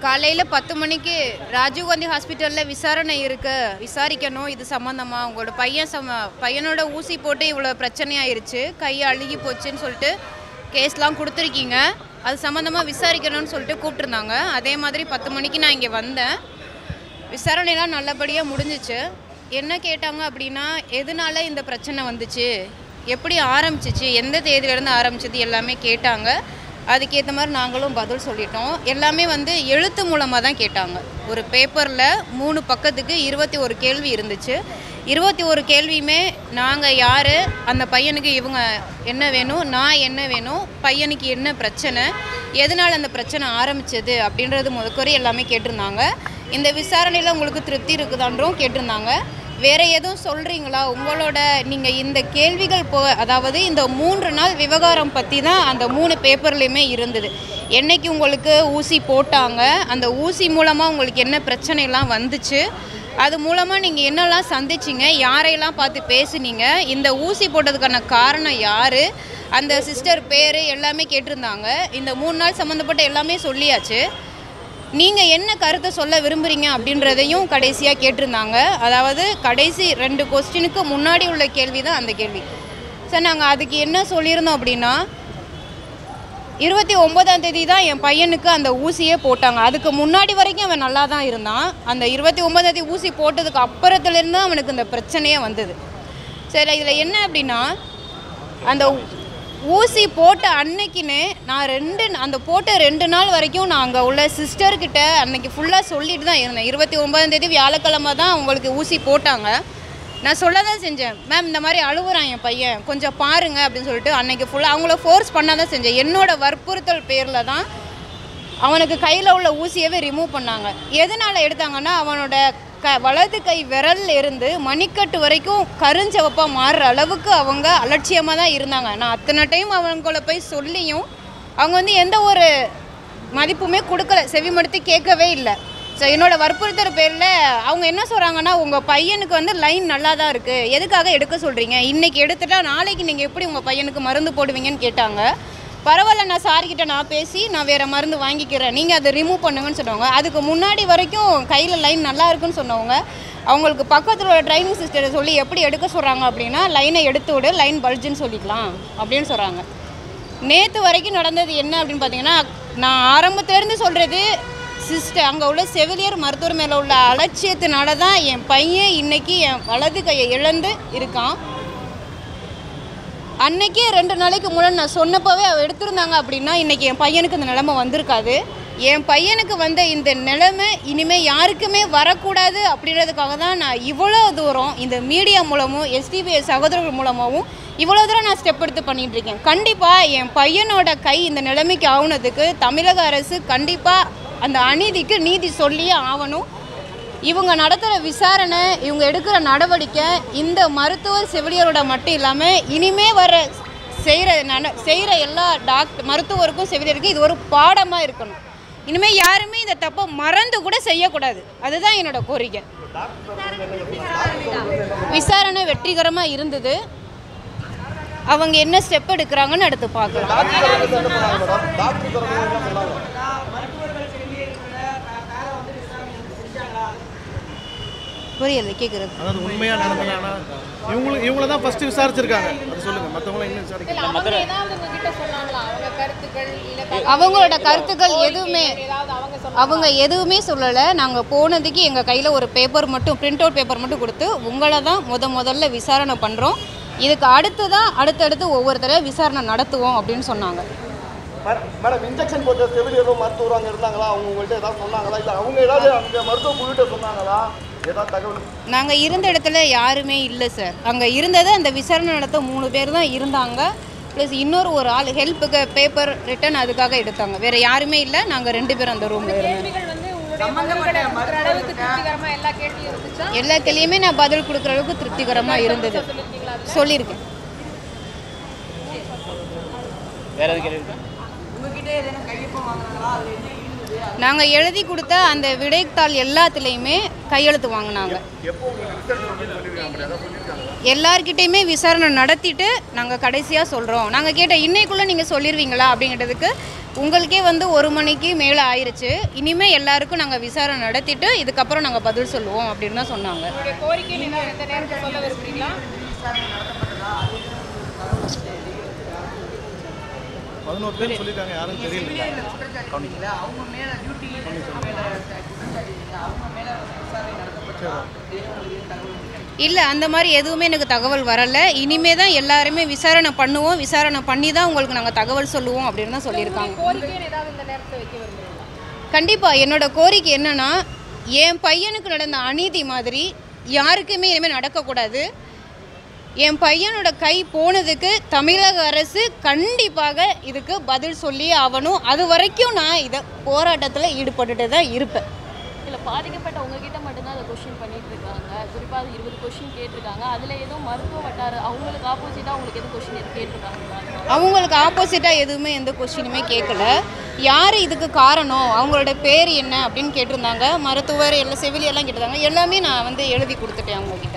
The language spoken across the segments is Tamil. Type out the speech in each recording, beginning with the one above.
காலையில் பத்து மணிக்கு ராஜீவ்காந்தி ஹாஸ்பிட்டலில் விசாரணை இருக்கு விசாரிக்கணும் இது சம்மந்தமா உங்களோட பையன் சம பையனோட ஊசி போட்டு இவ்வளோ பிரச்சனையாயிருச்சு கை அழுகி போச்சுன்னு சொல்லிட்டு கேஸ்லாம் கொடுத்துருக்கீங்க அது சம்மந்தமாக விசாரிக்கணும்னு சொல்லிட்டு கூப்பிட்டுருந்தாங்க அதே மாதிரி பத்து மணிக்கு நான் இங்கே வந்தேன் விசாரணைலாம் நல்லபடியாக முடிஞ்சிச்சு என்ன கேட்டாங்க அப்படின்னா எதனால இந்த பிரச்சனை வந்துச்சு எப்படி ஆரம்பிச்சிச்சு எந்த தேதியிலேருந்து ஆரம்பிச்சது எல்லாமே கேட்டாங்க அதுக்கேற்ற மாதிரி நாங்களும் பதில் சொல்லிட்டோம் எல்லாமே வந்து எழுத்து மூலமாக தான் கேட்டாங்க ஒரு பேப்பரில் மூணு பக்கத்துக்கு இருபத்தி ஒரு கேள்வி இருந்துச்சு இருபத்தி ஒரு கேள்வியுமே நாங்கள் யார் அந்த பையனுக்கு இவங்க என்ன வேணும் நான் என்ன வேணும் பையனுக்கு என்ன பிரச்சனை எதனால் அந்த பிரச்சனை ஆரம்பிச்சது அப்படின்றது முதற்கொரு எல்லாமே கேட்டிருந்தாங்க இந்த விசாரணையில் உங்களுக்கு திருப்தி இருக்குதான்றும் கேட்டிருந்தாங்க வேற எதுவும் சொல்றீங்களா உங்களோட நீங்க இந்த கேள்விகள் போ அதாவது இந்த மூன்று நாள் விவகாரம் பத்தி தான் அந்த மூணு பேப்பர்லையுமே இருந்தது என்னைக்கு உங்களுக்கு ஊசி போட்டாங்க அந்த ஊசி மூலமா உங்களுக்கு என்ன பிரச்சனைலாம் வந்துச்சு அது மூலமாக நீங்கள் என்னெல்லாம் சந்திச்சிங்க யாரையெல்லாம் பார்த்து பேசுனீங்க இந்த ஊசி போட்டதுக்கான காரணம் யார் அந்த சிஸ்டர் பேர் எல்லாமே கேட்டிருந்தாங்க இந்த மூணு நாள் சம்மந்தப்பட்ட எல்லாமே சொல்லியாச்சு நீங்கள் என்ன கருத்தை சொல்ல விரும்புகிறீங்க அப்படின்றதையும் கடைசியாக கேட்டிருந்தாங்க அதாவது கடைசி ரெண்டு கொஸ்டினுக்கு முன்னாடி உள்ள கேள்வி தான் அந்த கேள்வி சார் நாங்கள் அதுக்கு என்ன சொல்லியிருந்தோம் அப்படின்னா இருபத்தி ஒன்பதாம் தேதி தான் என் பையனுக்கு அந்த ஊசியே போட்டாங்க அதுக்கு முன்னாடி வரைக்கும் அவன் நல்லா தான் இருந்தான் அந்த இருபத்தி ஒன்பதாம் தேதி ஊசி போட்டதுக்கு அப்புறத்துலேருந்து அவனுக்கு இந்த பிரச்சனையே வந்தது சரி இதில் என்ன அப்படின்னா அந்த ஊசி போட்ட அன்னைக்குன்னு நான் ரெண்டு அந்த போட்ட ரெண்டு நாள் வரைக்கும் நான் அங்கே உள்ள சிஸ்டர்கிட்ட அன்னைக்கு ஃபுல்லாக சொல்லிட்டு தான் இருந்தேன் இருபத்தி ஒன்பதாம் தேதி வியாழக்கிழமை தான் உங்களுக்கு ஊசி போட்டாங்க நான் சொல்ல தான் செஞ்சேன் மேம் இந்த மாதிரி அழுகுறான் என் பையன் கொஞ்சம் பாருங்க அப்படின்னு சொல்லிட்டு அன்னைக்கு ஃபுல்லாக அவங்கள ஃபோர்ஸ் பண்ண தான் செஞ்சேன் என்னோட வற்புறுத்தல் பேரில் தான் அவனுக்கு கையில் உள்ள ஊசியவே ரிமூவ் பண்ணாங்க எதனால் எடுத்தாங்கன்னா அவனோட க வலது கை விரல்ல இருந்து மணிக்கட்டு வரைக்கும் கருஞ்சவப்பாக மாறுற அளவுக்கு அவங்க அலட்சியமாக தான் இருந்தாங்க நான் அத்தனை டைம் அவங்கள போய் சொல்லியும் அவங்க வந்து எந்த ஒரு மதிப்புமே கொடுக்கல செவிமடுத்து கேட்கவே இல்லை ஸோ என்னோட வற்புறுத்தல் பேரில் அவங்க என்ன சொல்கிறாங்கன்னா உங்கள் பையனுக்கு வந்து லைன் நல்லா தான் இருக்குது எதுக்காக எடுக்க சொல்கிறீங்க இன்றைக்கி எடுத்துட்டா நாளைக்கு நீங்கள் எப்படி உங்கள் பையனுக்கு மருந்து போடுவீங்கன்னு கேட்டாங்க பரவாயில்ல நான் சார்கிட்ட நான் பேசி நான் வேறு மருந்து வாங்கிக்கிறேன் நீங்கள் அதை ரிமூவ் பண்ணுங்கன்னு சொன்னவங்க அதுக்கு முன்னாடி வரைக்கும் கையில் லைன் நல்லா இருக்குன்னு சொன்னவங்க அவங்களுக்கு பக்கத்தில் உள்ள ட்ரைனிங் சிஸ்டரை சொல்லி எப்படி எடுக்க சொல்கிறாங்க அப்படின்னா லைனை எடுத்து விடு லைன் பல்ஜுன்னு சொல்லிக்கலாம் அப்படின்னு சொல்கிறாங்க நேற்று வரைக்கும் நடந்தது என்ன அப்படின்னு பார்த்தீங்கன்னா நான் ஆரம்பத்துலேருந்து சொல்கிறது சிஸ்டர் அங்கே உள்ள செவிலியர் மருத்துவர் மேலே உள்ள அலட்சியத்தினால தான் என் பையன் இன்னைக்கு என் வலது கையை இழந்து இருக்கான் அன்னைக்கே ரெண்டு நாளைக்கு முன்னாடி நான் சொன்னப்பவே அவ எடுத்திருந்தாங்க அப்படின்னா இன்னைக்கு என் பையனுக்கு இந்த நிலைமை வந்திருக்காது என் பையனுக்கு வந்த இந்த நிலைமை இனிமே யாருக்குமே வரக்கூடாது அப்படின்றதுக்காக தான் நான் இவ்வளோ தூரம் இந்த மீடியா மூலமும் எஸ்டிபிஐ சகோதரர்கள் மூலமாகவும் இவ்வளோ தூரம் நான் ஸ்டெப் எடுத்து பண்ணிட்டு இருக்கேன் கண்டிப்பாக என் பையனோட கை இந்த நிலைமைக்கு ஆகுனதுக்கு தமிழக அரசு கண்டிப்பாக அந்த அநீதிக்கு நீதி சொல்லியே ஆகணும் இவங்க நடத்துகிற விசாரணை இவங்க எடுக்கிற நடவடிக்கை இந்த மருத்துவர் செவிலியரோட மட்டும் இல்லாமல் இனிமே வர செய்கிற நட செய்கிற எல்லா டாக்டர் மருத்துவருக்கும் செவிலியருக்கும் இது ஒரு பாடமாக இருக்கணும் இனிமேல் யாருமே இந்த தப்பை மறந்து கூட செய்யக்கூடாது அதுதான் என்னோட கோரிக்கை விசாரணை வெற்றிகரமாக இருந்தது அவங்க என்ன ஸ்டெப் எடுக்கிறாங்கன்னு அடுத்து பார்க்கலாம் புரியல கேட்குறது அதாவது உண்மையாக நடந்தனானா இவங்களுக்கு இவங்கள தான் ஃபஸ்ட்டு விசாரிச்சிருக்காங்க அது சொல்லுங்கள் மற்றவங்கள இன்னும் விசாரிக்கல அவங்க ஏதாவது உங்ககிட்ட சொன்னாங்களா அவங்க கருத்துக்கள் இல்ல அவங்களோட கருத்துக்கள் எதுவுமே ஏதாவது அவங்க சொன்ன அவங்க எதுவுமே சொல்லலை நாங்கள் போனதுக்கு எங்கள் கையில் ஒரு பேப்பர் மட்டும் பிரிண்ட் அவுட் பேப்பர் மட்டும் கொடுத்து உங்களை தான் முத முதல்ல விசாரணை பண்ணுறோம் இதுக்கு அடுத்து தான் அடுத்தடுத்து ஒவ்வொரு தடவை விசாரணை நடத்துவோம் அப்படின்னு சொன்னாங்க மேடம் இன்ஜெக்ஷன் போட்ட செவிலியரும் மருத்துவரும் அங்கே இருந்தாங்களா அவங்க உங்கள்கிட்ட ஏதாவது சொன்னாங்களா இல்லை அவங்க ஏதாவது அங்கே மருத்துவ குழுகிட்ட சொன்னாங்களா ஏதாவது தகவல் நாங்கள் இருந்த இடத்துல யாருமே இல்லை சார் அங்கே இருந்தது அந்த விசாரணை நடத்த மூணு பேர் தான் இருந்தாங்க ப்ளஸ் இன்னொரு ஒரு ஆள் ஹெல்ப்புக்கு பேப்பர் ரிட்டன் அதுக்காக எடுத்தாங்க வேறு யாருமே இல்லை நாங்கள் ரெண்டு பேரும் அந்த ரூமில் இருந்தோம் கேள்விகள் வந்து உங்களுடைய மகன்கிட்ட கொடுக்குற அளவுக்கு திருப்திகரமா எல்லா கேள்வியும் இருந்துச்சா எல்லா கேள்வியுமே நான் பதில் கொடுக்குற அளவுக்கு திருப்திகரமாக இருந்தது சொல்லியிருக்கீங்களா அதுல? சொல்லியிருக்கேன் வேற எதுவும் கேள்வி இருக்கா நாங்கள் எழுதி கொடுத்த அந்த விடைத்தாள் எல்லாத்துலேயுமே கையெழுத்து வாங்கினாங்க எல்லார்கிட்டயுமே விசாரணை நடத்திட்டு நாங்கள் கடைசியாக சொல்கிறோம் நாங்கள் கேட்ட இன்னைக்குள்ளே நீங்கள் சொல்லிடுவீங்களா அப்படிங்கிறதுக்கு உங்களுக்கே வந்து ஒரு மணிக்கு மேலே ஆயிருச்சு இனிமேல் எல்லாருக்கும் நாங்கள் விசாரணை நடத்திட்டு இதுக்கப்புறம் நாங்கள் பதில் சொல்லுவோம் அப்படின்னு தான் சொன்னாங்க உங்களுடைய கோரிக்கை நீங்க இந்த நேரத்தில் சொல்ல விரும்புறீங்களா பதினோரு பேர் சொல்லியிருக்காங்க யாரும் தெரியல இல்லை அந்த மாதிரி எதுவுமே எனக்கு தகவல் வரல இனிமே தான் எல்லாருமே விசாரணை பண்ணுவோம் விசாரணை பண்ணி தான் உங்களுக்கு நாங்கள் தகவல் சொல்லுவோம் அப்படின்னு தான் சொல்லியிருக்காங்க கோரிக்கைன்னு ஏதாவது இந்த நேரத்தில் வைக்க விரும்புறீங்களா கண்டிப்பாக என்னோட கோரிக்கை என்னன்னா என் பையனுக்கு நடந்த அநீதி மாதிரி யாருக்குமே இனிமேல் நடக்கக்கூடாது என் பையனோட கை போனதுக்கு தமிழக அரசு கண்டிப்பாக இதுக்கு பதில் சொல்லி ஆகணும் அது வரைக்கும் நான் இதை போராட்டத்தில் ஈடுபட்டுட்டு தான் இருப்பேன் இல்லை பாதிக்கப்பட்ட உங்ககிட்ட மட்டும்தான் அதை கொஷின் பண்ணிட்டு இருக்காங்க குறிப்பாக அது இருபது கொஷின் கேட்டிருக்காங்க அதில் ஏதோ மருத்துவ வட்டார அவங்களுக்கு ஆப்போசிட்டாக அவங்களுக்கு எதுவும் கொஷின் எதுவும் கேட்டிருக்காங்களா அவங்களுக்கு ஆப்போசிட்டாக எதுவுமே எந்த கொஸ்டினுமே கேட்கல யார் இதுக்கு காரணம் அவங்களோட பேர் என்ன அப்படின்னு கேட்டிருந்தாங்க மருத்துவர் எல்லாம் செவிலியெல்லாம் கேட்டிருந்தாங்க எல்லாமே நான் வந்து எழுதி கொடுத்துட்டேன் அவங்கக்கிட்ட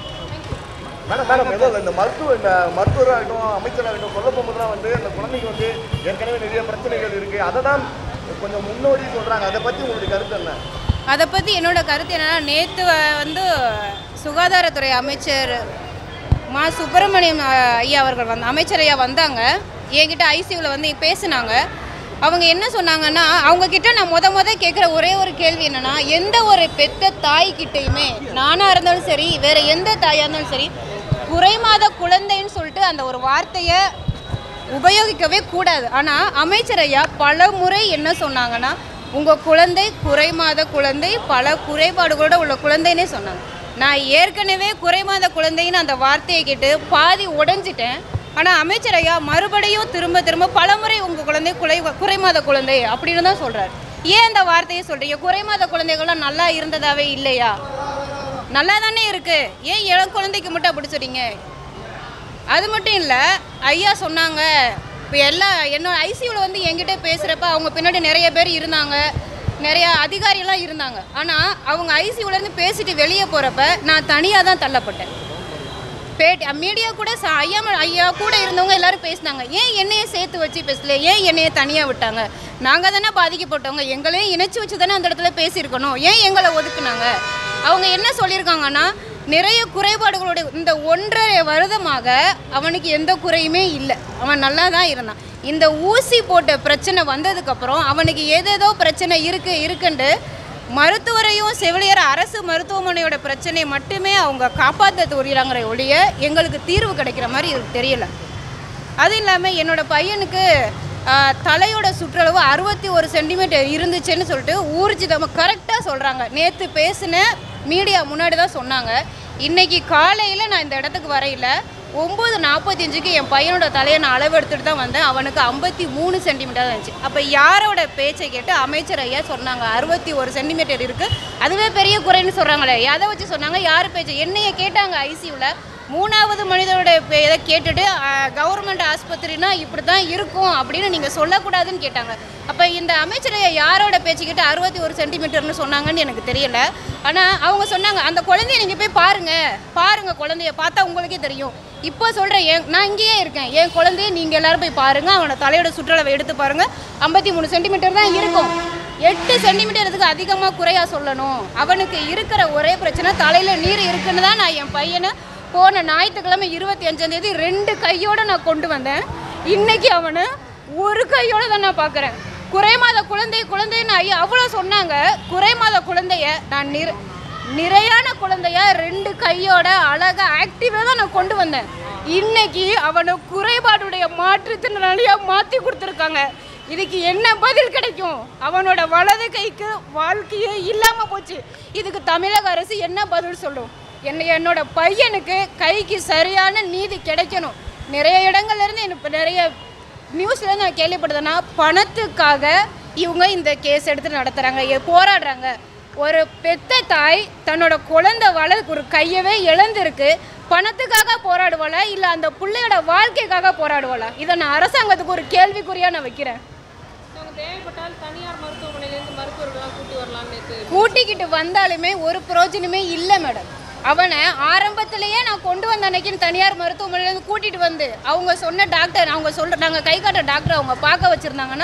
மேடம் மேடம் ஏதோ இந்த மருத்துவ இந்த மருத்துவராகட்டும் அமைச்சராகட்டும் சொல்ல போகும்போதுலாம் வந்து அந்த குழந்தைக்கு வந்து ஏற்கனவே நிறைய பிரச்சனைகள் இருக்கு அதை தான் கொஞ்சம் முன்னோடி சொல்றாங்க அதை பத்தி உங்களுடைய கருத்து என்ன அதை பற்றி என்னோட கருத்து என்னன்னா நேற்று வந்து சுகாதாரத்துறை அமைச்சர் மா சுப்பிரமணியம் அஹ், ஐயா அவர்கள் வந்து அமைச்சர் ஐயா வந்தாங்க என்கிட்ட ஐசியூவில் வந்து பேசினாங்க அவங்க என்ன சொன்னாங்கன்னா அவங்க கிட்ட நான் முத முத கேட்குற ஒரே ஒரு கேள்வி என்னன்னா எந்த ஒரு பெத்த தாய்கிட்டையுமே நானாக இருந்தாலும் சரி வேற எந்த தாயாக இருந்தாலும் சரி குறைமாத குழந்தைன்னு சொல்லிட்டு அந்த ஒரு வார்த்தையை உபயோகிக்கவே கூடாது ஆனால் அமைச்சர் ஐயா பல முறை என்ன சொன்னாங்கன்னா உங்கள் குழந்தை குறைமாத குழந்தை பல குறைபாடுகளோட உள்ள குழந்தைன்னே சொன்னாங்க நான் ஏற்கனவே குறைமாத குழந்தைன்னு அந்த வார்த்தையை கேட்டு பாதி உடைஞ்சிட்டேன் ஆனால் அமைச்சர் ஐயா மறுபடியும் திரும்ப திரும்ப பல முறை உங்கள் குழந்தை குறை குறைமாத குழந்தை அப்படின்னு தான் சொல்கிறார் ஏன் அந்த வார்த்தையை சொல்கிறீங்க குறைமாத குழந்தைகள்லாம் நல்லா இருந்ததாவே இல்லையா நல்லா தானே இருக்கு ஏன் இளம் குழந்தைக்கு மட்டும் அப்படி சொல்றீங்க அது மட்டும் இல்லை ஐயா சொன்னாங்க இப்போ எல்லா என்னோட ஐசியூவில் வந்து என்கிட்ட பேசுகிறப்ப அவங்க பின்னாடி நிறைய பேர் இருந்தாங்க நிறைய அதிகாரியெல்லாம் இருந்தாங்க ஆனால் அவங்க ஐசியூலேருந்து பேசிட்டு வெளியே போகிறப்ப நான் தனியாக தான் தள்ளப்பட்டேன் பேட்டி மீடியா கூட ச- ஐயா ம- ஐயா கூட இருந்தவங்க எல்லாரும் பேசினாங்க ஏன் என்னைய சேர்த்து வச்சு பேசல ஏன் என்னைய தனியாக விட்டாங்க நாங்கள் தானே பாதிக்கப்பட்டவங்க எங்களையும் இணைச்சி வச்சு தானே அந்த இடத்துல பேசியிருக்கணும் ஏன் எங்களை ஒதுக்குனாங்க அவங்க என்ன சொல்லியிருக்காங்கன்னா நிறைய குறைபாடுகளுடைய இந்த ஒன்றரை வருடமாக அவனுக்கு எந்த குறையுமே இல்லை அவன் நல்லா தான் இருந்தான் இந்த ஊசி போட்ட பிரச்சனை வந்ததுக்கப்புறம் அவனுக்கு ஏதேதோ பிரச்சனை இருக்குது இருக்குன்ட்டு மருத்துவரையும் செவிலியர் அரசு மருத்துவமனையோட பிரச்சனையை மட்டுமே அவங்க காப்பாற்ற துரியாங்கிற ஒழிய எங்களுக்கு தீர்வு கிடைக்கிற மாதிரி எனக்கு தெரியல அதுவும் இல்லாமல் என்னோட பையனுக்கு ஆஹ், தலையோட சுற்றளவு அறுபத்தி ஒரு சென்டிமீட்டர் இருந்துச்சுன்னு சொல்லிட்டு ஊர்ஜிதமாக கரெக்டாக சொல்கிறாங்க நேற்று பேசின மீடியா முன்னாடி தான் சொன்னாங்க இன்னைக்கு காலையில் நான் இந்த இடத்துக்கு வரையில ஒம்பது நாற்பத்தஞ்சுக்கு என் பையனோட தலையை நான் அளவு எடுத்துகிட்டு தான் வந்தேன் அவனுக்கு ஐம்பத்தி மூணு சென்டிமீட்டர் தான் இருந்துச்சு அப்போ யாரோட பேச்சை கேட்டு அமைச்சர் ஐயா சொன்னாங்க அறுபத்தி ஒரு சென்டிமீட்டர் இருக்குது அதுவே பெரிய குறைன்னு சொல்கிறாங்களே எதை வச்சு சொன்னாங்க யார் பேச்சு என்னைய கேட்டாங்க ஐசியூவில் மூணாவது மனிதனோட பே- இதை கேட்டுட்டு கவர்மெண்ட் ஆஸ்பத்திரினா இப்படி தான் இருக்கும் அப்படின்னு நீங்கள் சொல்லக்கூடாதுன்னு கேட்டாங்க அப்போ இந்த அமைச்சரை யாரோட பேச்சு கேட்டு அறுபத்தி ஒரு சென்டிமீட்டர்னு சொன்னாங்கன்னு எனக்கு தெரியல ஆனால் அவங்க சொன்னாங்க அந்த குழந்தைய நீங்கள் போய் பாருங்க பாருங்க குழந்தைய பார்த்தா உங்களுக்கே தெரியும் இப்போ சொல்கிறேன் என் நான் இங்கேயே இருக்கேன் என் குழந்தைய நீங்கள் எல்லாரும் போய் பாருங்க அவனோட தலையோட சுற்றளவை எடுத்து பாருங்க ஐம்பத்தி மூணு சென்டிமீட்டர் தான் இருக்கும் எட்டு சென்டிமீட்டருக்கு அதிகமாக குறையா சொல்லணும் அவனுக்கு இருக்கிற ஒரே பிரச்சனை தலையில் நீர் இருக்குன்னு தான் நான் என் பையனை போன ஞாயிற்றுக்கிழமை இருபத்தி அஞ்சாம் தேதி ரெண்டு கையோட நான் கொண்டு வந்தேன் இன்னைக்கு அவனை ஒரு கையோட தான் நான் பார்க்குறேன் குறைமாத குழந்தை குழந்தைன்னு ஐயா அவ்வளோ சொன்னாங்க குறைமாத குழந்தைய நான் நிற நிறையான குழந்தைய ரெண்டு கையோட அழகா ஆக்டிவாக தான் நான் கொண்டு வந்தேன் இன்னைக்கு அவனை குறைபாடுடைய மாற்றுத்திறனாளியா மாற்றி கொடுத்துருக்காங்க இதுக்கு என்ன பதில் கிடைக்கும் அவனோட வலது கைக்கு வாழ்க்கையே இல்லாமல் போச்சு இதுக்கு தமிழக அரசு என்ன பதில் சொல்லும் என்ன என்னோட பையனுக்கு கைக்கு சரியான நீதி கிடைக்கணும் நிறைய இடங்கள்ல இருந்து எனக்கு நிறைய நியூஸ்ல நான் கேள்விப்படுதேன்னா பணத்துக்காக இவங்க இந்த கேஸ் எடுத்து நடத்துறாங்க எ- போராடுறாங்க ஒரு பெத்த தாய் தன்னோட குழந்தை வள ஒரு கையவே இழந்திருக்கு பணத்துக்காக போராடுவாளா இல்லை அந்த பிள்ளையோட வாழ்க்கைக்காக போராடுவாளா இதை நான் அரசாங்கத்துக்கு ஒரு கேள்விக்குறியா நான் வைக்கிறேன் அவங்க தேவைப்பட்டால் தனியார் மருத்துவமனையிலேருந்து மருத்துவர்கள்லாம் கூட்டி வரலாம்னு நேற்று கூட்டிக்கிட்டு வந்தாலுமே ஒரு பிரயோஜனமே இல்லை மேடம் அவனை ஆரம்பத்திலேயே நான் கொண்டு வந்த அன்னைக்கு தனியார் மருத்துவமனையிலேருந்து கூட்டிகிட்டு வந்து அவங்க சொன்ன டாக்டர் அவங்க சொல்ற நாங்கள் கை காட்டுற டாக்டர் அவங்க பார்க்க வச்சுருந்தாங்கன்னா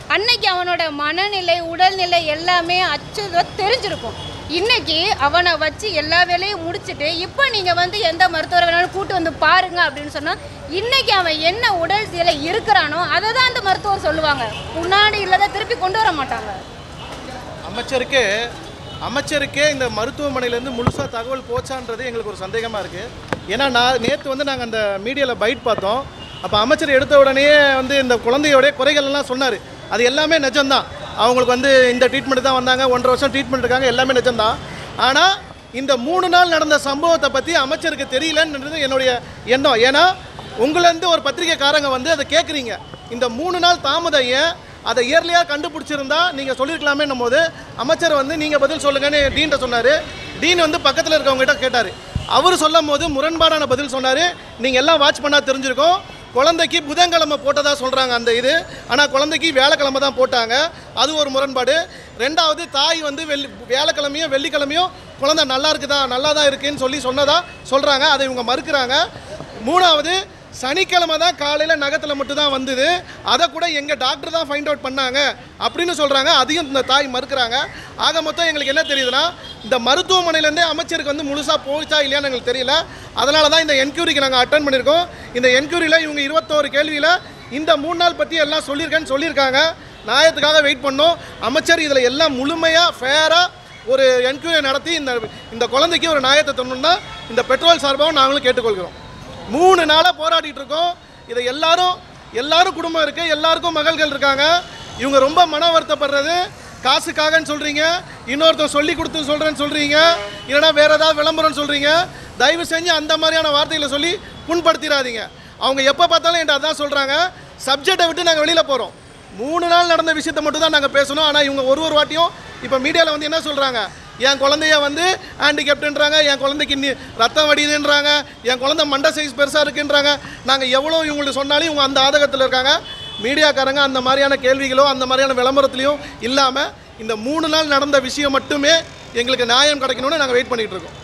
அன்னைக்கு அவனோட மனநிலை உடல்நிலை எல்லாமே அச்சுதோ தெரிஞ்சிருக்கும் இன்னைக்கு அவனை வச்சு எல்லா வேலையும் முடிச்சுட்டு இப்போ நீங்கள் வந்து எந்த மருத்துவரை வேணாலும் கூட்டு வந்து பாருங்க அப்படின்னு சொன்னால் இன்னைக்கு அவன் என்ன உடல் நிலை இருக்கிறானோ அதை தான் அந்த மருத்துவர் சொல்லுவாங்க முன்னாடி இல்லதை திருப்பி கொண்டு வர மாட்டாங்க அமைச்சருக்கே அமைச்சருக்கே இந்த மருத்துவமனையிலேருந்து முழுசாக தகவல் போச்சான்றது எங்களுக்கு ஒரு சந்தேகமாக இருக்குது ஏன்னா நான் நேற்று வந்து நாங்கள் அந்த மீடியாவில் பைட் பார்த்தோம் அப்போ அமைச்சர் எடுத்த உடனே வந்து இந்த குழந்தையோடைய குறைகள் எல்லாம் சொன்னார் அது எல்லாமே நிஜம்தான் அவங்களுக்கு வந்து இந்த ட்ரீட்மெண்ட் தான் வந்தாங்க ஒன்றரை வருஷம் ட்ரீட்மெண்ட் இருக்காங்க எல்லாமே நிஜம்தான் ஆனால் இந்த மூணு நாள் நடந்த சம்பவத்தை பற்றி அமைச்சருக்கு தெரியலன்றது என்னுடைய எண்ணம் ஏன்னா உங்களேருந்து ஒரு பத்திரிக்கைக்காரங்க வந்து அதை கேட்குறீங்க இந்த மூணு நாள் தாமதம் ஏன் அதை இயர்லியாக கண்டுபிடிச்சிருந்தா நீங்கள் சொல்லியிருக்கலாமேன்னும் போது அமைச்சர் வந்து நீங்கள் பதில் சொல்லுங்கன்னு டீன்ட்ட சொன்னார் டீன் வந்து பக்கத்தில் இருக்கவங்ககிட்ட கேட்டார் அவர் சொல்லும் போது முரண்பாடான பதில் சொன்னார் நீங்கள் எல்லாம் வாட்ச் பண்ணால் தெரிஞ்சிருக்கும் குழந்தைக்கு புதன்கிழமை போட்டதா சொல்கிறாங்க அந்த இது ஆனால் குழந்தைக்கு வேலைக்கிழமை தான் போட்டாங்க அது ஒரு முரண்பாடு ரெண்டாவது தாய் வந்து வெள்ளி வியாழக்கிழமையும் வெள்ளிக்கிழமையும் குழந்தை நல்லா இருக்குதா நல்லா தான் இருக்குன்னு சொல்லி சொன்னதா சொல்கிறாங்க அதை இவங்க மறுக்கிறாங்க மூணாவது சனிக்கிழமை தான் காலையில் நகத்தில் மட்டும் தான் வந்தது அதை கூட எங்கள் டாக்டர் தான் ஃபைண்ட் அவுட் பண்ணாங்க அப்படின்னு சொல்கிறாங்க அதையும் இந்த தாய் மறுக்கிறாங்க ஆக மொத்தம் எங்களுக்கு என்ன தெரியுதுன்னா இந்த மருத்துவமனையிலேருந்தே அமைச்சருக்கு வந்து முழுசாக போச்சா இல்லையான்னு எங்களுக்கு தெரியல அதனால தான் இந்த என்கொயரிக்கு நாங்கள் அட்டன் பண்ணியிருக்கோம் இந்த என்கொயரியில் இவங்க இருபத்தோரு கேள்வியில் இந்த மூணு நாள் பற்றி எல்லாம் சொல்லியிருக்கேன்னு சொல்லியிருக்காங்க நியாயத்துக்காக வெயிட் பண்ணோம் அமைச்சர் இதில் எல்லாம் முழுமையாக ஃபேராக ஒரு என்கொயரி நடத்தி இந்த இந்த குழந்தைக்கு ஒரு நியாயத்தை தரணும்னா இந்த பெட்ரோல் சார்பாகவும் நாங்களும் கேட்டுக்கொள்கிறோம் மூணு நாளாக போராடிட்டு இருக்கோம் இதை எல்லாரும் எல்லாரும் குடும்பம் இருக்குது எல்லாருக்கும் மகள்கள் இருக்காங்க இவங்க ரொம்ப மன வருத்தப்படுறது காசுக்காகன்னு சொல்கிறீங்க இன்னொருத்தர் சொல்லி கொடுத்து சொல்கிறேன்னு சொல்கிறீங்க இல்லைன்னா வேறு ஏதாவது விளம்பரம்னு சொல்கிறீங்க தயவு செஞ்சு அந்த மாதிரியான வார்த்தைகளை சொல்லி புண்படுத்திடாதீங்க அவங்க எப்போ பார்த்தாலும் என்கிட்ட அதான் சொல்கிறாங்க சப்ஜெக்டை விட்டு நாங்கள் வெளியில் போகிறோம் மூணு நாள் நடந்த விஷயத்தை மட்டும் தான் நாங்கள் பேசணும் ஆனால் இவங்க ஒரு ஒரு வாட்டியும் இப்போ மீடியாவில் வந்து என்ன சொல்கிறாங்க என் குழந்தைய வந்து ஹேண்டிகேப்டுன்றாங்க என் குழந்தைக்கு இன்னி ரத்தம் வடியுதுன்றாங்க என் குழந்தை மண்டை சைஸ் பெருசாக இருக்குன்றாங்க நாங்கள் எவ்வளோ இவங்களுக்கு சொன்னாலும் இவங்க அந்த ஆதகத்தில் இருக்காங்க மீடியாக்காரங்க அந்த மாதிரியான கேள்விகளோ அந்த மாதிரியான விளம்பரத்துலையும் இல்லாமல் இந்த மூணு நாள் நடந்த விஷயம் மட்டுமே எங்களுக்கு நியாயம் கிடைக்கணும்னு நாங்கள் வெயிட் பண்ணிகிட்டு இருக்கோம்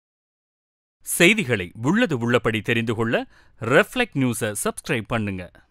செய்திகளை உள்ளது உள்ளபடி தெரிந்து கொள்ள ரெஃப்ளெக்ட் நியூஸை சப்ஸ்கிரைப் பண்ணுங்க